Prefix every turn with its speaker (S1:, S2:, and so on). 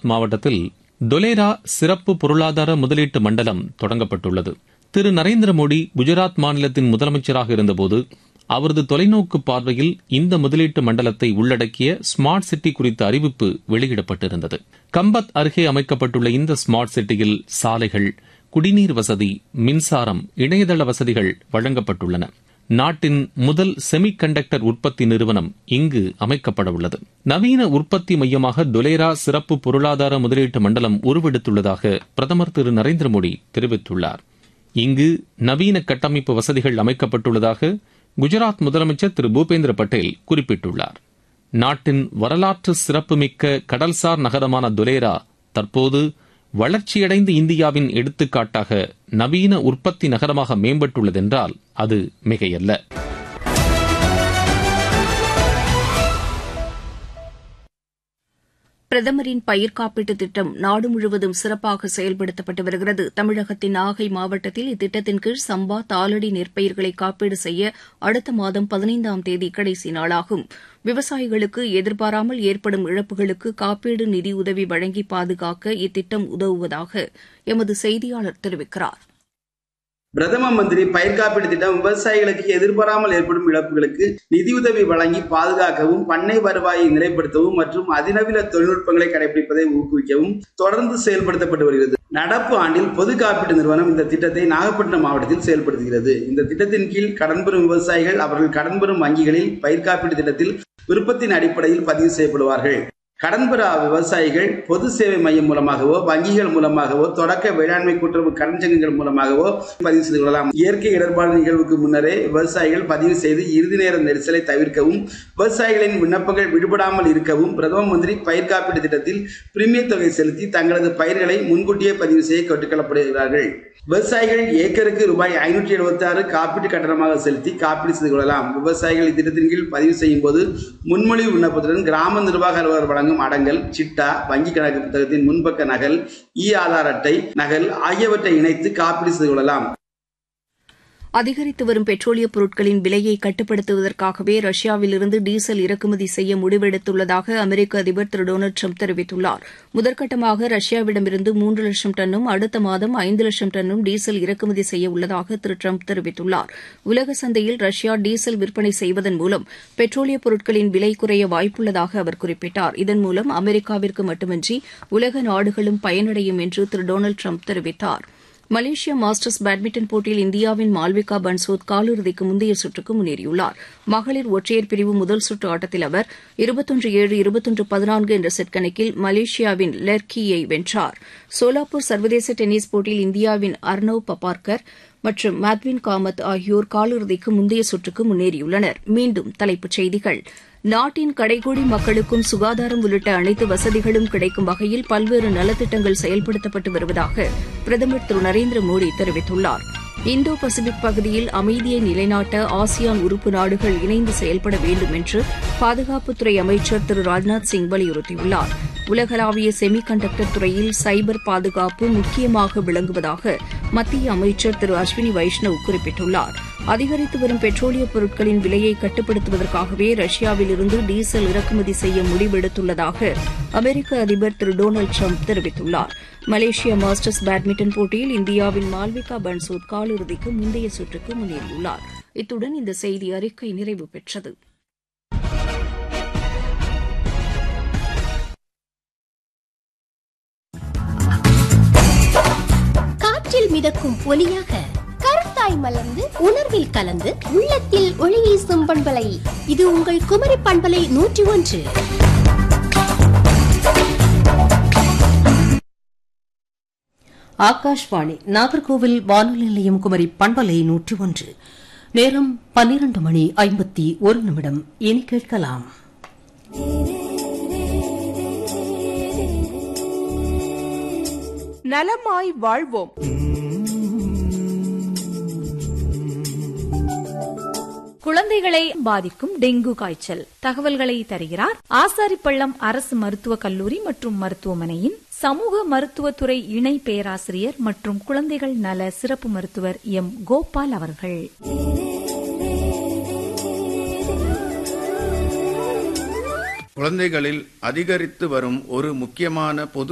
S1: குஜராத் மாவட்டத்தில் தொலேரா சிறப்பு பொருளாதார முதலீட்டு மண்டலம் தொடங்கப்பட்டுள்ளது திரு நரேந்திர மோடி குஜராத் மாநிலத்தின் முதலமைச்சராக இருந்தபோது அவரது தொலைநோக்கு பார்வையில் இந்த முதலீட்டு மண்டலத்தை உள்ளடக்கிய ஸ்மார்ட் சிட்டி குறித்த அறிவிப்பு வெளியிடப்பட்டிருந்தது கம்பத் அருகே அமைக்கப்பட்டுள்ள இந்த ஸ்மார்ட் சிட்டியில் சாலைகள் குடிநீர் வசதி மின்சாரம் இணையதள வசதிகள் வழங்கப்பட்டுள்ளன நாட்டின் முதல் செமி கண்டக்டர் உற்பத்தி நிறுவனம் இங்கு அமைக்கப்பட உள்ளது நவீன உற்பத்தி மையமாக துலேரா சிறப்பு பொருளாதார முதலீட்டு மண்டலம் உருவெடுத்துள்ளதாக பிரதமர் திரு நரேந்திர மோடி தெரிவித்துள்ளார் இங்கு நவீன கட்டமைப்பு வசதிகள் அமைக்கப்பட்டுள்ளதாக குஜராத் முதலமைச்சர் திரு பூபேந்திர பட்டேல் குறிப்பிட்டுள்ளார் நாட்டின் வரலாற்று சிறப்புமிக்க கடல்சார் நகரமான துலேரா தற்போது வளர்ச்சியடைந்த இந்தியாவின் எடுத்துக்காட்டாக நவீன உற்பத்தி நகரமாக மேம்பட்டுள்ளதென்றால் அது மிகையல்ல
S2: பிரதமரின் பயிர் காப்பீட்டு திட்டம் நாடு முழுவதும் சிறப்பாக செயல்படுத்தப்பட்டு வருகிறது தமிழகத்தின் நாகை மாவட்டத்தில் இத்திட்டத்தின் கீழ் சம்பா தாளடி நெற்பயிர்களை காப்பீடு செய்ய அடுத்த மாதம் பதினைந்தாம் தேதி கடைசி நாளாகும் விவசாயிகளுக்கு எதிர்பாராமல் ஏற்படும் இழப்புகளுக்கு காப்பீடு நிதியுதவி வழங்கி பாதுகாக்க இத்திட்டம் உதவுவதாக எமது செய்தியாளர் தெரிவிக்கிறார்
S3: பிரதம மந்திரி பயிர் காப்பீடு திட்டம் விவசாயிகளுக்கு எதிர்பாராமல் ஏற்படும் இழப்புகளுக்கு நிதியுதவி வழங்கி பாதுகாக்கவும் பண்ணை வருவாயை நிலைப்படுத்தவும் மற்றும் அதிநவீன தொழில்நுட்பங்களை கடைபிடிப்பதை ஊக்குவிக்கவும் தொடர்ந்து செயல்படுத்தப்பட்டு வருகிறது நடப்பு ஆண்டில் பொது காப்பீட்டு நிறுவனம் இந்த திட்டத்தை நாகப்பட்டினம் மாவட்டத்தில் செயல்படுத்துகிறது இந்த திட்டத்தின் கீழ் கடன் பெறும் விவசாயிகள் அவர்கள் கடன் பெறும் வங்கிகளில் பயிர் காப்பீட்டு திட்டத்தில் விருப்பத்தின் அடிப்படையில் பதிவு செய்யப்படுவார்கள் கடன் பெற விவசாயிகள் பொது சேவை மையம் மூலமாகவோ வங்கிகள் மூலமாகவோ தொடக்க வேளாண்மை கூட்டுறவு கடன் சங்கங்கள் மூலமாகவோ பதிவு செய்து கொள்ளலாம் இயற்கை இடர்பாடு நிகழ்வுக்கு முன்னரே விவசாயிகள் பதிவு செய்து இறுதி நேர நெரிசலை தவிர்க்கவும் விவசாயிகளின் விண்ணப்பங்கள் விடுபடாமல் இருக்கவும் பிரதம மந்திரி பயிர் காப்பீட்டு திட்டத்தில் பிரிமிய தொகை செலுத்தி தங்களது பயிர்களை முன்கூட்டியே பதிவு செய்ய கேட்டுக்கொள்ளப்படுகிறார்கள் விவசாயிகள் ஏக்கருக்கு ரூபாய் ஐநூற்றி எழுபத்தி ஆறு காப்பீட்டு கட்டணமாக செலுத்தி காப்பீடு செய்து கொள்ளலாம் விவசாயிகள் இத்திட்டத்தின் கீழ் பதிவு செய்யும் போது முன்மொழிவு விண்ணப்பத்துடன் கிராம நிர்வாக அலுவலர் வழங்கும் அடங்கல் சிட்டா வங்கி கணக்கு புத்தகத்தின் முன்பக்க நகல் இ ஆதார் அட்டை நகல் ஆகியவற்றை இணைத்து காப்பீடு செய்து கொள்ளலாம்
S2: அதிகரித்து வரும் பெட்ரோலிய பொருட்களின் விலையை கட்டுப்படுத்துவதற்காகவே ரஷ்யாவிலிருந்து டீசல் இறக்குமதி செய்ய முடிவெடுத்துள்ளதாக அமெரிக்க அதிபர் திரு டொனால்டு ட்ரம்ப் தெரிவித்துள்ளார் முதற்கட்டமாக ரஷ்யாவிடமிருந்து மூன்று லட்சம் டன்னும் அடுத்த மாதம் ஐந்து லட்சம் டன்னும் டீசல் இறக்குமதி செய்ய உள்ளதாக திரு ட்ரம்ப் தெரிவித்துள்ளார் உலக சந்தையில் ரஷ்யா டீசல் விற்பனை செய்வதன் மூலம் பெட்ரோலிய பொருட்களின் விலை குறைய வாய்ப்புள்ளதாக அவர் குறிப்பிட்டார் இதன் மூலம் அமெரிக்காவிற்கு மட்டுமின்றி உலக நாடுகளும் பயனடையும் என்று திரு டொனால்டு ட்ரம்ப் தெரிவித்தாா் மலேசியா மாஸ்டர்ஸ் பேட்மிண்டன் போட்டியில் இந்தியாவின் மால்விகா பன்சோத் காலிறுதிக்கு முந்தைய சுற்றுக்கு முன்னேறியுள்ளார் மகளிர் ஒற்றையர் பிரிவு முதல் சுற்று ஆட்டத்தில் அவர் இருபத்தொன்று ஏழு இருபத்தொன்று பதினான்கு என்ற செட் கணக்கில் மலேசியாவின் லெர்கியை வென்றார் சோலாப்பூர் சர்வதேச டென்னிஸ் போட்டியில் இந்தியாவின் அர்னவ் பபார்கர் மற்றும் மேத்வின் காமத் ஆகியோர் காலிறுதிக்கு முந்தைய சுற்றுக்கு முன்னேறியுள்ளனர் மீண்டும் தலைப்புச் செய்திகள் நாட்டின் கடைகோடி மக்களுக்கும் சுகாதாரம் உள்ளிட்ட அனைத்து வசதிகளும் கிடைக்கும் வகையில் பல்வேறு நலத்திட்டங்கள் செயல்படுத்தப்பட்டு வருவதாக பிரதமர் திரு நரேந்திர மோடி தெரிவித்துள்ளார் இந்தோ பசிபிக் பகுதியில் அமைதியை நிலைநாட்ட ஆசியான் உறுப்பு நாடுகள் இணைந்து செயல்பட வேண்டும் என்று பாதுகாப்புத்துறை அமைச்சர் திரு ராஜ்நாத் சிங் வலியுறுத்தியுள்ளார் உலகளாவிய செமி கண்டக்டர் துறையில் சைபர் பாதுகாப்பு முக்கியமாக விளங்குவதாக மத்திய அமைச்சர் திரு அஸ்வினி வைஷ்ணவ் குறிப்பிட்டுள்ளார் அதிகரித்து வரும் பெட்ரோலிய பொருட்களின் விலையை கட்டுப்படுத்துவதற்காகவே ரஷ்யாவிலிருந்து டீசல் இறக்குமதி செய்ய முடிவெடுத்துள்ளதாக அமெரிக்க அதிபர் திரு டொனால்டு ட்ரம்ப் தெரிவித்துள்ளார் மலேசியா மாஸ்டர்ஸ் பேட்மிண்டன் போட்டியில் இந்தியாவின் மால்விகா பன்சோத் காலிறுதிக்கு முந்தைய சுற்றுக்கு முன்னேறியுள்ளார் இத்துடன் இந்த செய்தி அறிக்கை நிறைவு பெற்றது
S4: காற்றில் மிதக்கும் ஒலியாக கருத்தாய் மலர்ந்து உணர்வில் கலந்து உள்ளத்தில் ஒளி வீசும் பண்பலை இது உங்கள் குமரி பண்பலை நூற்றி ஒன்று
S5: ஆகாஷ்வாணி நாகர்கோவில் வானொலி நிலையம் குமரி பண்பலை நூற்றி ஒன்று நேரம் பன்னிரண்டு மணி ஐம்பத்தி ஒரு நிமிடம் இனி கேட்கலாம்
S6: நலமாய் வாழ்வோம்
S7: குழந்தைகளை பாதிக்கும் டெங்கு காய்ச்சல் தகவல்களை தருகிறார் ஆசாரிப்பள்ளம் அரசு மருத்துவக் கல்லூரி மற்றும் மருத்துவமனையின் சமூக மருத்துவத்துறை இணை பேராசிரியர் மற்றும் குழந்தைகள் நல சிறப்பு மருத்துவர் எம் கோபால் அவர்கள்
S8: குழந்தைகளில் அதிகரித்து வரும் ஒரு முக்கியமான பொது